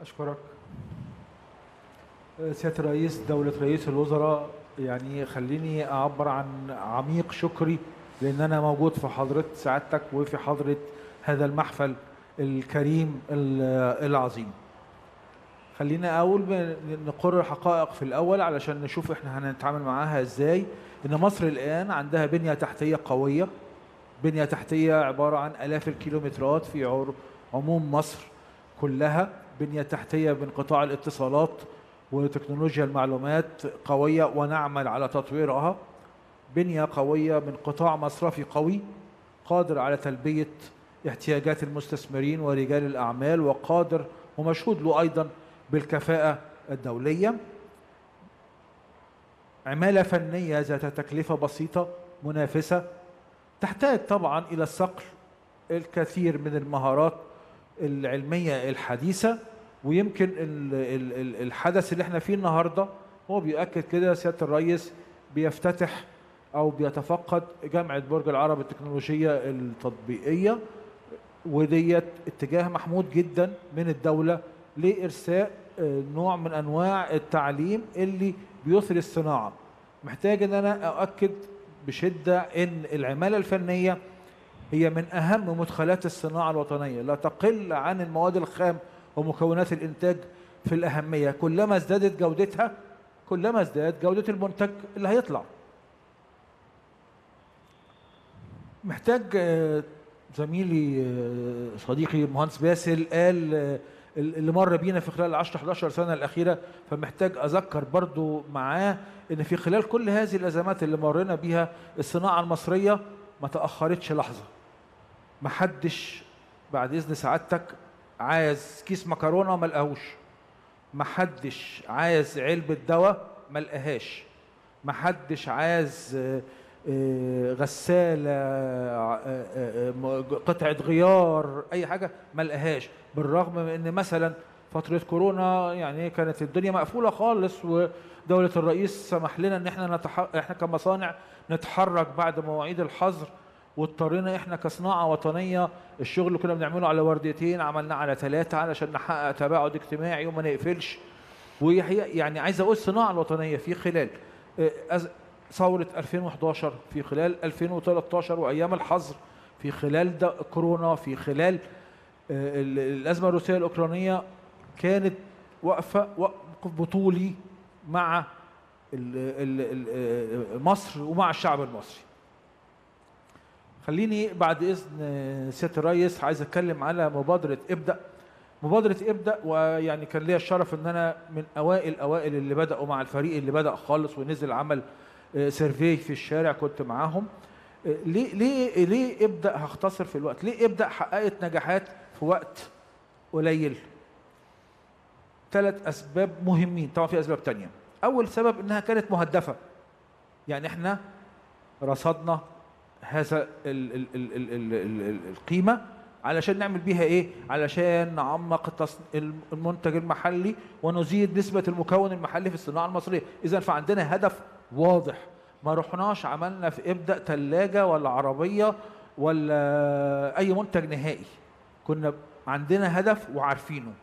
أشكرك سيادة الرئيس دولة رئيس الوزراء يعني خليني أعبر عن عميق شكري لأن أنا موجود في حضرة سعادتك وفي حضرة هذا المحفل الكريم ال- العظيم خلينا أول ب- نقر حقائق في الأول علشان نشوف إحنا هنتعامل معاها إزاي إن مصر الآن عندها بنية تحتية قوية بنية تحتية عبارة عن آلاف الكيلومترات في عر- عموم مصر كلها بنية تحتية من قطاع الاتصالات وتكنولوجيا المعلومات قوية ونعمل على تطويرها بنية قوية من قطاع مصرفي قوي قادر على تلبية احتياجات المستثمرين ورجال الأعمال وقادر ومشهود له أيضا بالكفاءة الدولية عمالة فنية ذات تكلفة بسيطة منافسة تحتاج طبعا إلى الصقل الكثير من المهارات العلمية الحديثة ويمكن ال- ال- ال- الحدث اللي احنا فيه النهاردة هو بيؤكد كده سيادة الرئيس بيفتتح أو بيتفقد جامعة برج العرب التكنولوجية التطبيقية وديت اتجاه محمود جدا من الدولة لإرساء آه، نوع من أنواع التعليم اللي بيثري الصناعة محتاج أن أنا أؤكد بشدة أن العمالة الفنية هي من أهم مدخلات الصناعة الوطنية لا تقل عن المواد الخام ومكونات الإنتاج في الأهمية كلما ازدادت جودتها كلما ازداد جودة المنتج اللي هيطلع محتاج آه، زميلي آه، صديقي المهندس باسل قال آه، اللي مر بينا في خلال 10 11 سنه الاخيره فمحتاج اذكر برضو معاه ان في خلال كل هذه الازمات اللي مرينا بيها الصناعه المصريه ما تاخرتش لحظه محدش بعد اذن سعادتك عايز كيس مكرونه ما لقاهوش محدش عايز علبه دواء ما لقاهاش محدش عايز آه، آه، غسالة آه، آه، آه، م- قطعة غيار أي حاجة ما لقاهاش بالرغم من أن مثلا فترة كورونا يعني كانت الدنيا مقفولة خالص ودولة الرئيس سمح لنا أن احنا نتح... احنا كمصانع نتحرك بعد مواعيد الحظر واضطرينا احنا كصناعة وطنية الشغل اللي كنا بنعمله على ورديتين عملناه على ثلاثة علشان نحقق تباعد اجتماعي وما نقفلش وهي يعني عايز اقول الصناعة الوطنية في خلال آه، أز- ثورة 2011 في خلال 2013 وأيام الحظر في خلال ده كورونا في خلال آه، ال- الأزمة الروسية الأوكرانية كانت واقفة وقف بطولي مع ال- ال- ال- آه، مصر ومع الشعب المصري خليني بعد إذن آه، سيادة الرئيس عايز أتكلم على مبادرة ابدأ مبادرة ابدأ ويعني كان ليا الشرف ان انا من اوائل اوائل اللي بدأوا مع الفريق اللي بدأ خالص ونزل عمل آه، سيرفي في الشارع كنت معاهم آه، ليه ليه ليه ابدأ هختصر في الوقت ليه ابدأ حققت نجاحات في وقت قليل ثلاث اسباب مهمين طبعا في اسباب تانية اول سبب انها كانت مهدفة يعني احنا رصدنا هذا ال ال ال ال ال ال ال القيمة علشان نعمل بيها ايه؟ علشان نعمق التص- المنتج المحلي ونزيد نسبة المكون المحلي في الصناعة المصرية، إذا فعندنا هدف واضح ما رحناش عملنا في ابدأ ثلاجة ولا عربية ولا أي منتج نهائي. كنا عندنا هدف وعارفينه.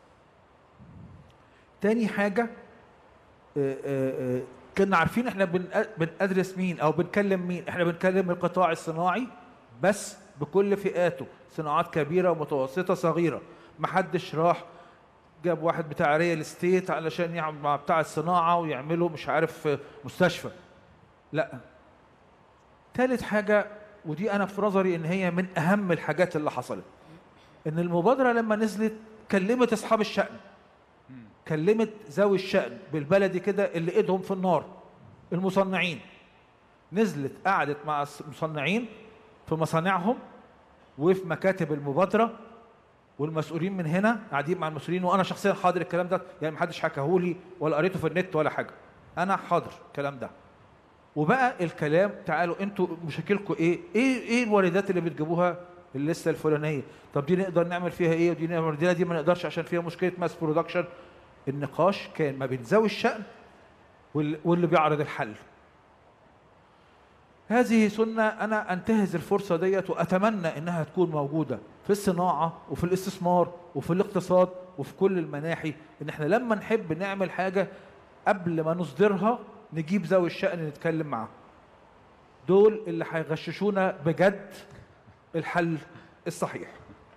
تاني حاجة آه، آه، آه، كنا عارفين احنا بن- بندرس مين او بنكلم مين احنا بنكلم القطاع الصناعي بس بكل فئاته صناعات كبيره ومتوسطه صغيره محدش راح جاب واحد بتاع ريال استيت علشان يعمل مع بتاع الصناعه ويعملوا مش عارف آه، مستشفى لا ثالث حاجه ودي انا في نظري ان هي من اهم الحاجات اللي حصلت ان المبادره لما نزلت كلمت اصحاب الشأن كلمت ذوي الشأن بالبلدي كده اللي ايدهم في النار المصنعين نزلت قعدت مع المصنعين في مصانعهم وفي مكاتب المبادرة والمسؤولين من هنا قاعدين مع المسؤولين وانا شخصيا حاضر الكلام ده يعني محدش حكاهولي ولا قريته في النت ولا حاجة انا حاضر الكلام ده وبقى الكلام تعالوا انتوا مشاكلكم ايه ايه ايه الواردات اللي بتجيبوها اللسته الفلانيه طب دي نقدر نعمل فيها ايه ودي نعمل دي, دي ما نقدرش عشان فيها مشكله ماس برودكشن النقاش كان ما بين ذوي الشأن وال- واللي بيعرض الحل هذه سنة أنا أنتهز الفرصة ديت وأتمنى إنها تكون موجودة في الصناعة وفي الاستثمار وفي الاقتصاد وفي كل المناحي إن إحنا لما نحب نعمل حاجة قبل ما نصدرها نجيب ذوي الشأن نتكلم معاهم دول اللي هيغششونا بجد الحل الصحيح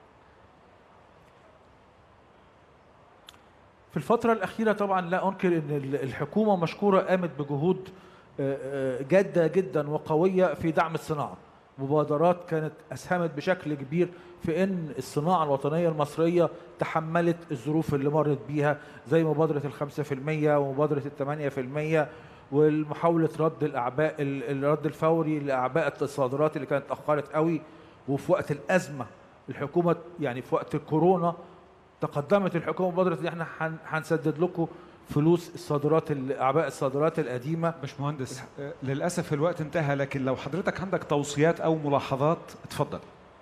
في الفترة الأخيرة طبعا لا أنكر أن الحكومة مشكورة قامت بجهود آه، آه، جادة جدا وقوية في دعم الصناعة مبادرات كانت أسهمت بشكل كبير في أن الصناعة الوطنية المصرية تحملت الظروف اللي مرت بيها زي مبادرة الخمسة في المية ومبادرة الثمانية في المية والمحاولة رد الأعباء الرد الفوري لأعباء الصادرات اللي كانت اتأخرت قوي وفي وقت الأزمة الحكومة يعني في وقت الكورونا تقدمت الحكومة مبادرة ان احنا هنسدد لكم فلوس الصادرات اعباء الصادرات القديمه باشمهندس للاسف الوقت انتهى لكن لو حضرتك عندك توصيات او ملاحظات اتفضل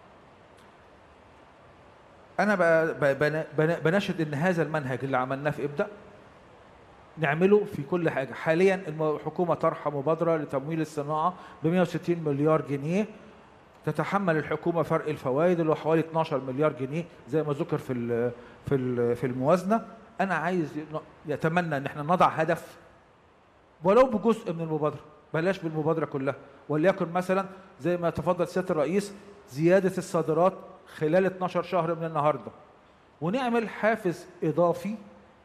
انا بناشد ان هذا المنهج اللي عملناه في ابدا نعمله في كل حاجه حاليا الحكومه طرح مبادره لتمويل الصناعه ب 160 مليار جنيه تتحمل الحكومه فرق الفوائد اللي هو حوالي 12 مليار جنيه زي ما ذكر في في في الموازنه انا عايز يتمنى ان احنا نضع هدف ولو بجزء من المبادره بلاش بالمبادره كلها وليكن مثلا زي ما تفضل سياده الرئيس زياده الصادرات خلال 12 شهر من النهارده ونعمل حافز اضافي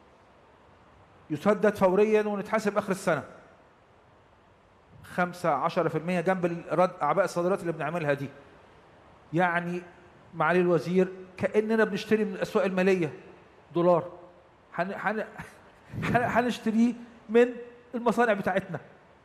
يسدد فوريا ونتحاسب اخر السنه 5 10% جنب رد اعباء الصادرات اللي بنعملها دي يعني معالي الوزير كاننا بنشتري من الاسواق الماليه دولار هنشتريه من المصانع بتاعتنا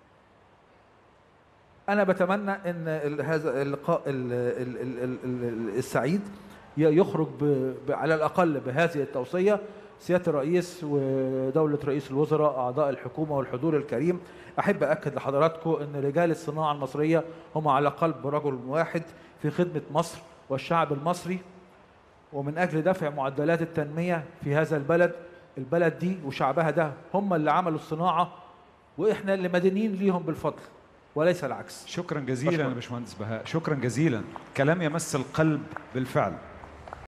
انا بتمنى ان هذا اللقاء السعيد يخرج على الاقل بهذه التوصيه سياده الرئيس ودوله رئيس الوزراء اعضاء الحكومه والحضور الكريم احب اكد لحضراتكم ان رجال الصناعه المصريه هم على قلب رجل واحد في خدمه مصر والشعب المصري ومن اجل دفع معدلات التنميه في هذا البلد البلد دي وشعبها ده هم اللي عملوا الصناعه واحنا اللي مدينين ليهم بالفضل وليس العكس شكرا جزيلا يا باشمهندس بهاء شكرا جزيلا كلام يمس القلب بالفعل